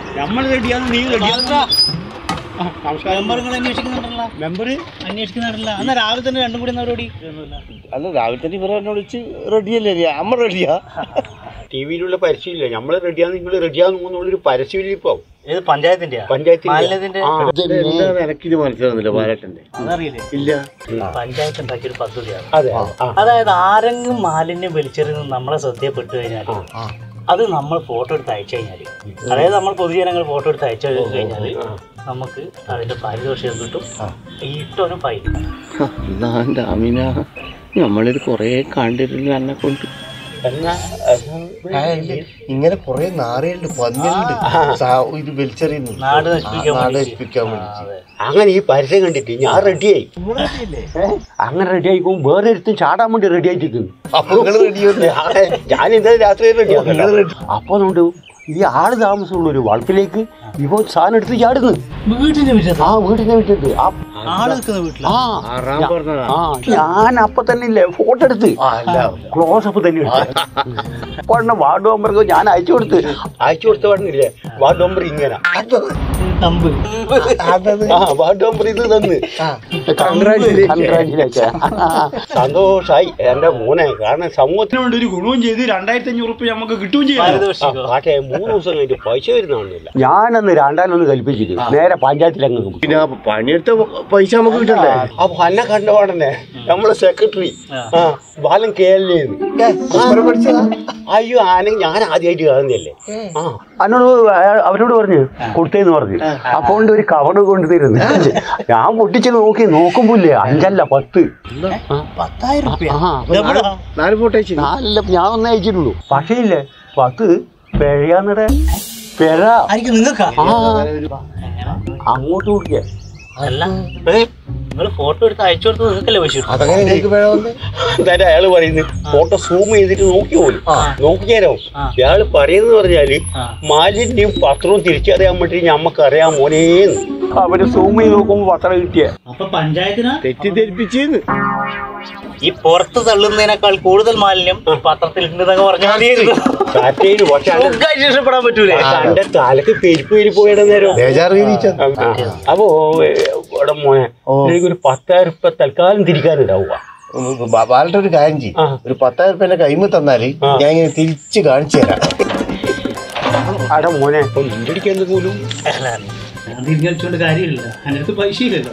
നമ്മൾ റെഡിയാണ് നീ റെഡിയാണ് നമസ്കാരം മെമ്പറുകൾ അന്വേഷിക്കുന്നുണ്ടല്ലോ മെമ്പർ അന്വേഷിക്കുന്നുണ്ടല്ലോ എന്നാ രാവിലെ തന്നെ രണ്ടും കൂടി പരിപാടി അല്ല രാവിലെ തന്നെ ഇവരെ എന്നോട് വിളിച്ച് റെഡിയല്ലേ അമ്മ റെഡിയാ ടി വിയിലുള്ള പരസ്യമില്ല നമ്മൾ റെഡിയാണ് നിങ്ങൾ റെഡിയാന്ന് പോകുന്നുള്ളൊരു പരസ്യമില്ല ഇപ്പൊ ഏത് പഞ്ചായത്തിന്റെയാ പഞ്ചായത്തിൽ മാലിന്യത്തിന്റെ എനിക്കിത് മനസ്സിലാവുന്നില്ല പാലട്ടന്റെ അതറിയില്ലേ ഇല്ല പഞ്ചായത്ത് ഉണ്ടാക്കിയ ഒരു പദ്ധതിയാണ് അതെ ആ അതായത് ആരെങ്കിലും മാലിന്യം വലിച്ചെറിയുന്നത് നമ്മളെ ശ്രദ്ധയപ്പെട്ടു കഴിഞ്ഞാൽ അത് നമ്മൾ ഫോട്ടോ എടുത്ത് അയച്ചു കഴിഞ്ഞാൽ അതായത് നമ്മൾ പൊതുജനങ്ങൾ ഫോട്ടോ എടുത്ത് അയച്ചു കഴിഞ്ഞാൽ നമുക്ക് അതിന്റെ പാരിതോഷികം കിട്ടും ഈ ഇട്ടോനും ഫൈൻ എന്താ അമീന നമ്മളിത് കൊറേ കണ്ടിരുന്നു എന്നെ കൊണ്ട് എന്നാ ഇങ്ങനെ കൊറേ നാറിയുണ്ട് പന്നിയുണ്ട് ഇത് വലിച്ചെറിയുന്നു നാട് നശിപ്പിക്കാൻ നാട് വേണ്ടി. നശിപ്പിക്കാൻ ആ, വേണ്ടി അതെ. അങ്ങനെ ഈ പരസ്യം കണ്ടിട്ട് ഞാൻ റെഡിയായി അങ്ങനെ റെഡി ആയിക്കും വേറെ ഒരുത്തും ചാടാൻ വേണ്ടി റെഡി ആയിട്ടിരിക്കുന്നു അപ്പൊ നിങ്ങൾ റെഡിയോ ഞാൻ ഇന്നലെ രാത്രി റെഡി അപ്പൊ അതുകൊണ്ട് ഈ ആള് താമസമുള്ള ഒരു വളപ്പിലേക്ക് ഇവ സാധനം എടുത്ത് ചാടുന്നു വീട്ടിന്റെ വീട്ടിൽ ആ വീടിനെ വിട്ടിട്ട് ആ ആള് നിൽക്കുന്ന വീട്ടിൽ ആ ആ ഞാൻ അപ്പൊ തന്നെ ഇല്ലേ ഫോട്ടോ എടുത്ത് ക്ലോസ് അപ്പ് തന്നെ എടുത്ത് ഉടനെ വാർഡ് മെമ്പർക്ക് ഞാൻ അയച്ചു കൊടുത്ത് അയച്ചു കൊടുത്ത ഉടനെ വാർഡ് മെമ്പർ ഇങ്ങനെ തമ്പ് ആ വാർഡ് മെമ്പർ ഇത് തന്ന് Congratulations. സന്തോഷായി എന്റെ മോനെ കാരണം സമൂഹത്തിന് വേണ്ടി ഒരു ഗുണവും ചെയ്ത് രണ്ടായിരത്തി അഞ്ഞൂറ് റുപ്യ നമുക്ക് കിട്ടുകയും ചെയ്യാം പാരിതോഷികം. കാട്ടെ മൂന്ന് ദിവസം കഴിഞ്ഞിട്ട് പൈസ വരുന്നില്ല ഞാനന്ന് രണ്ടാലൊന്ന് കൽപ്പിച്ചിട്ട് നേരെ പഞ്ചായത്തിലങ്ങ് പോയി. പിന്നെ പണിയെടുത്ത പൈസ നമുക്ക് കിട്ടണ്ടേ അപ്പൊ അന്നെ കണ്ട പാടന്നെ നമ്മളെ സെക്രട്ടറി ആ ബാലൻ കെ എൽ അയ്യോ ആനെ ഞാൻ ആദ്യമായിട്ട് കാണുന്നല്ലേ ആ എന്നോട് അയാൾ- അവരോട് പറഞ്ഞു കൊടുത്തേന്ന് പറഞ്ഞു അപ്പൊ കൊണ്ട് ഒരു കവറ് കൊണ്ട് തരുന്നു ഞാൻ പൊട്ടിച്ച് നോക്കി നോക്കുമ്പോല്ലേ അഞ്ചല്ല പത്ത് പത്തായിരം റുപ്യ ആ, അപ്പൊ നാല് ഫോട്ടോ അയച്ചു നാലില്ല ഞാൻ ഒന്നേ അയച്ചിട്ടുള്ളൂ പക്ഷേ ഇല്ലേ പത്ത് പിഴയാന്നിടെ പിഴ ആയിരിക്കും നിങ്ങൾക്കാ ആ അങ്ങോട്ട് കൊടുക്കുക അല്ല നിങ്ങൾ ഫോട്ടോ എടുത്ത് അയച്ചു കൊടുത്തത് നിങ്ങൾക്കല്ലേ പൈസ കിട്ടും? അതങ്ങനെ എനിക്ക് പിഴ വന്ന് എന്തായാലും അയാള് പറയുന്നത് ഫോട്ടോ സൂം ചെയ്തിട്ട് നോക്കി പോലും നോക്കിയാലോ ആ. അയാള് പറയുന്നത് പറഞ്ഞാല് ആ. മാലിന്യം പത്രവും തിരിച്ചറിയാൻ വേണ്ടി ഞമ്മക്ക് അറിയാൻ മോനേന്ന് അവര് സൂം ചെയ്ത് നോക്കുമ്പോ പത്രം കിട്ടിയ അപ്പൊ പഞ്ചായത്തിന് തെറ്റിദ്ധരിപ്പിച്ചേന്ന് ഈ പുറത്ത് തള്ളുന്നതിനേക്കാൾ കൂടുതൽ മാലിന്യം ഈ പത്രത്തിൽ ഉണ്ടെന്നൊക്കെ പറഞ്ഞാൽ മതിയായിരുന്നു. കാറ്റേന് പക്ഷെ അന്റെ- സുഖമായിട്ട് രക്ഷപ്പെടാൻ പറ്റൂലേ അന്റെ തലക്ക് പെരുപ്പ് പെരി പോയിട നേരം ബേജാറ് വീണിച്ച അപ്പോ ഏ, ഇവിടെ മോനെ എനിക്കൊരു പത്തായിരം ഉറുപ്പ തൽക്കാലം തിരിക്കാനുണ്ടാവുക ബാലട്ട ഒരു കാര്യം ചെയ്യും ആ. ഒരു പത്തായിരം റുപ്യ എന്റെ കൈമ തന്നാല് ആ. ഞാൻ ഇങ്ങനെ തിരിച്ച് കാണിച്ചു തരാം അവിടെ മോനെ ഇഞ്ചടിക്കാൻ പോലും അല്ല, ഞാൻ തിരിച്ചടിച്ചോണ്ട് കാര്യമില്ല എൻ്റെ അടുത്ത് പൈസ ഇല്ലല്ലോ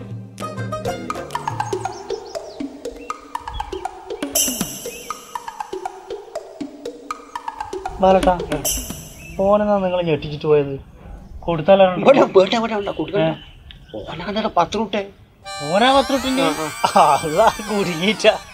ബാലട്ടാ ഫോനെന്നാ നിങ്ങൾ ഞെട്ടിച്ചിട്ട് പോയത് കൊടുത്താലാണ് പത്രം ഇട്ടേ ഓനാ പത്രത്തിന്റെ അതാ കുടുങ്ങിയിട്ട